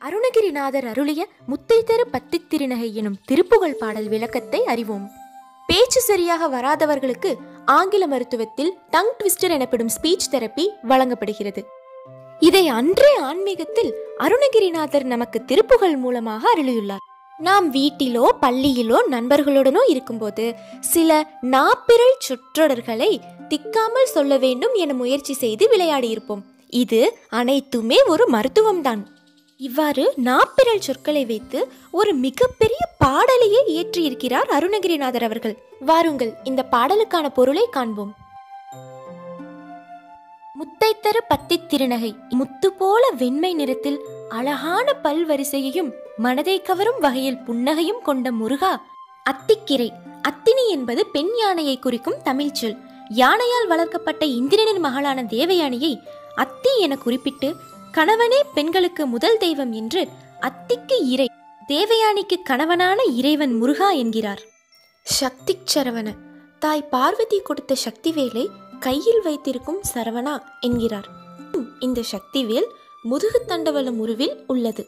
அருணகிரிநாதர் அருளிய முத்தை தரு பத்தித் திருநகை எனும் திருப்புகழ் பாடல் விளக்கத்தை அறிவோம் பேச்சு சரியாக வராதவர்களுக்கு ஆங்கில மருத்துவத்தில் டங் ட்விஸ்டர் எனப்படும் ஸ்பீச் தெரப்பி வழங்கப்படுகிறது இதை அன்றே ஆன்மீகத்தில் அருணகிரிநாதர் நமக்கு திருப்புகழ் மூலமாக அருளியுள்ளார் நாம் வீட்டிலோ பள்ளியிலோ நண்பர்களுடனோ இருக்கும்போது சில நாப்பிரள் சொற்றொடர்களை திக்காமல் சொல்ல வேண்டும் என முயற்சி செய்து விளையாடியிருப்போம் இது அனைத்துமே ஒரு மருத்துவம்தான் இவ்வாறு நாப்பிரல் சொற்களை வைத்து ஒரு மிகப்பெரிய பாடலையே இயற்றியிருக்கிறார் அருணகிரிநாதர் அவர்கள் வாருங்கள் இந்த பாடலுக்கான பொருளை காண்போம் முத்தைத்தரு பத்தித் திருநகை முத்து போல வெண்மை நிறத்தில் அழகான பல்வரிசையையும் மனதை கவரும் வகையில் புன்னகையும் கொண்ட முருகா அத்திக்கிரை அத்தினி என்பது பெண் யானையை குறிக்கும் தமிழ்ச் சொல் யானையால் வளர்க்கப்பட்ட இந்திரனின் மகளான தேவயானியை அத்தி என குறிப்பிட்டு கணவனே பெண்களுக்கு முதல் தெய்வம் என்று அத்திக்கு இறை தேவயானிக்கு கணவனான இறைவன் முருகா என்கிறார் சக்தி சரவண தாய் பார்வதி கொடுத்த சக்திவேலை கையில் வைத்திருக்கும் சரவணா என்கிறார் இந்த சக்திவேல் முதுகு தண்டவளம் உருவில் உள்ளது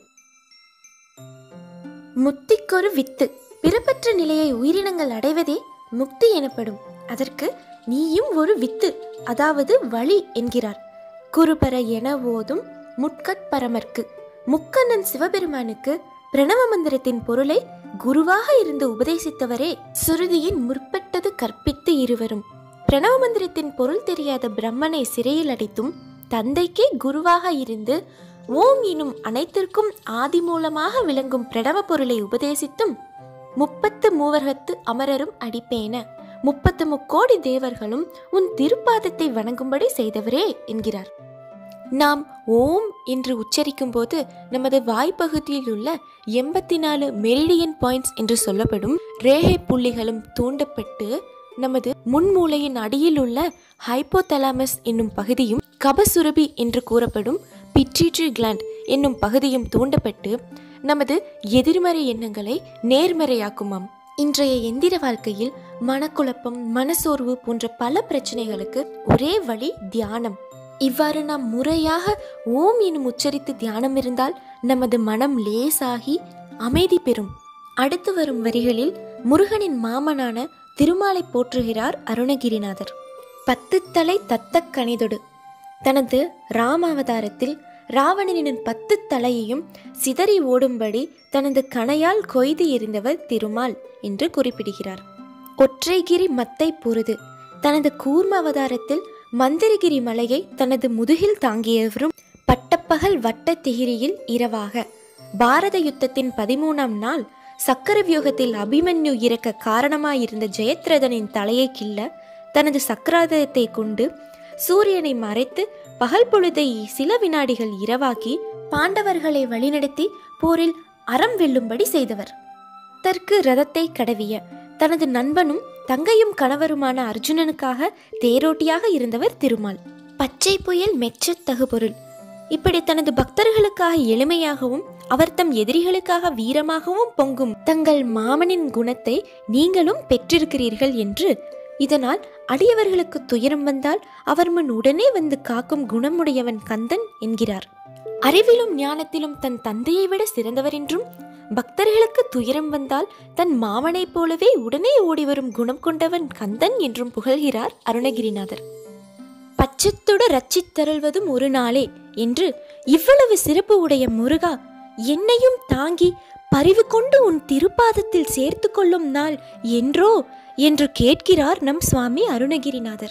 முத்திக்கொரு வித்து பிறப்பற்ற நிலையை உயிரினங்கள் அடைவதே முக்தி எனப்படும் அதற்கு நீயும் ஒரு வித்து அதாவது வழி என்கிறார் குருபர என ஓதும் முட்கட்பரமர்க்கு முக்கண்ணன் சிவபெருமானுக்கு பிரணவ மந்திரத்தின் பொருளை குருவாக இருந்து உபதேசித்தவரே சுருதியின் முற்பட்டது கற்பித்து இருவரும் பிரணவ மந்திரத்தின் பொருள் தெரியாத பிரம்மனை சிறையில் அடைத்தும் தந்தைக்கே குருவாக இருந்து ஓம் எனும் அனைத்திற்கும் ஆதி மூலமாக விளங்கும் பிரணவ பொருளை உபதேசித்தும் முப்பத்து மூவர்கத்து அமரரும் அடிப்பேன முப்பத்து முக்கோடி தேவர்களும் உன் திருப்பாதத்தை வணங்கும்படி செய்தவரே என்கிறார் நாம் ஓம் என்று உச்சரிக்கும் போது நமது வாய்ப்பகுதியில் உள்ள எண்பத்தி நாலு மெரிடியன் பாயிண்ட்ஸ் என்று சொல்லப்படும் ரேகை புள்ளிகளும் தூண்டப்பட்டு நமது முன்மூளையின் அடியில் உள்ள ஹைப்போதலாமஸ் என்னும் பகுதியும் கபசுரபி என்று கூறப்படும் பிட்ரிட்ரி கிளாண்ட் என்னும் பகுதியும் தூண்டப்பட்டு நமது எதிர்மறை எண்ணங்களை நேர்மறையாக்குமாம் இன்றைய எந்திர வாழ்க்கையில் மனக்குழப்பம் மனசோர்வு போன்ற பல பிரச்சனைகளுக்கு ஒரே வழி தியானம் இவ்வாறு நாம் முறையாக ஓம் எனும் உச்சரித்து தியானம் இருந்தால் நமது மனம் லேசாகி அமைதி பெறும் அடுத்து வரும் வரிகளில் முருகனின் மாமனான திருமாலை போற்றுகிறார் அருணகிரிநாதர் பத்து தலை தத்த கணிதொடு தனது ராமாவதாரத்தில் ராவணனின் பத்து தலையையும் சிதறி ஓடும்படி தனது கணையால் கொய்து எறிந்தவர் திருமால் என்று குறிப்பிடுகிறார் ஒற்றைகிரி மத்தை பொருது தனது கூர்ம அவதாரத்தில் மந்திரகிரி மலையை தனது முதுகில் தாங்கியவரும் பட்டப்பகல் வட்ட திகிரியில் இரவாக பாரத யுத்தத்தின் பதிமூணாம் நாள் சக்கரவியூகத்தில் அபிமன்யு இறக்க காரணமாயிருந்த ஜெயத்ரதனின் தலையை கிள்ள தனது சக்கராதத்தை கொண்டு சூரியனை மறைத்து பகல் பொழுதை சில வினாடிகள் இரவாக்கி பாண்டவர்களை வழிநடத்தி போரில் அறம் வெல்லும்படி செய்தவர் தற்கு ரதத்தை கடவிய தனது நண்பனும் தங்கையும் கணவருமான அர்ஜுனனுக்காக தேரோட்டியாக இருந்தவர் திருமால் பச்சை புயல் மெச்சத் தகுபொருள் இப்படி தனது பக்தர்களுக்காக எளிமையாகவும் அவர் தம் எதிரிகளுக்காக வீரமாகவும் பொங்கும் தங்கள் மாமனின் குணத்தை நீங்களும் பெற்றிருக்கிறீர்கள் என்று இதனால் அடியவர்களுக்கு துயரம் வந்தால் அவர் முன் உடனே வந்து காக்கும் குணமுடையவன் கந்தன் என்கிறார் அறிவிலும் ஞானத்திலும் தன் தந்தையை விட சிறந்தவர் என்றும் பக்தர்களுக்கு துயரம் வந்தால் தன் மாமனைப் போலவே உடனே ஓடிவரும் குணம் கொண்டவன் கந்தன் என்றும் புகழ்கிறார் அருணகிரிநாதர் பச்சத்தோடு ரச்சித்தருள்வதும் ஒரு நாளே என்று இவ்வளவு சிறப்பு உடைய முருகா என்னையும் தாங்கி பரிவு கொண்டு உன் திருப்பாதத்தில் சேர்த்து கொள்ளும் நாள் என்றோ என்று கேட்கிறார் நம் சுவாமி அருணகிரிநாதர்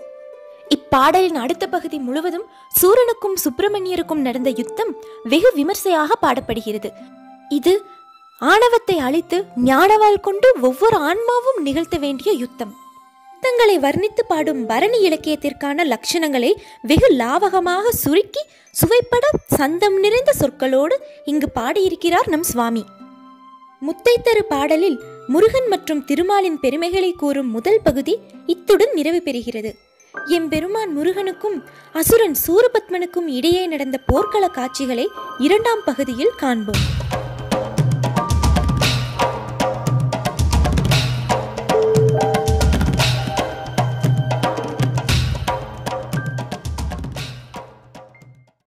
இப்பாடலின் அடுத்த பகுதி முழுவதும் சூரனுக்கும் சுப்பிரமணியருக்கும் நடந்த யுத்தம் வெகு விமர்சையாக பாடப்படுகிறது இது ஆணவத்தை அழித்து ஞானவாள் கொண்டு ஒவ்வொரு ஆன்மாவும் நிகழ்த்த வேண்டிய யுத்தம் தங்களை வர்ணித்து பாடும் பரணி இலக்கியத்திற்கான லட்சணங்களை வெகு லாவகமாக சுருக்கி சுவைப்பட சந்தம் நிறைந்த சொற்களோடு இங்கு பாடியிருக்கிறார் நம் சுவாமி முத்தைத்தரு பாடலில் முருகன் மற்றும் திருமாலின் பெருமைகளை கூறும் முதல் பகுதி இத்துடன் நிறைவு பெறுகிறது எம்பெருமான் முருகனுக்கும் அசுரன் சூரபத்மனுக்கும் இடையே நடந்த போர்க்கள காட்சிகளை இரண்டாம் பகுதியில் காண்போம்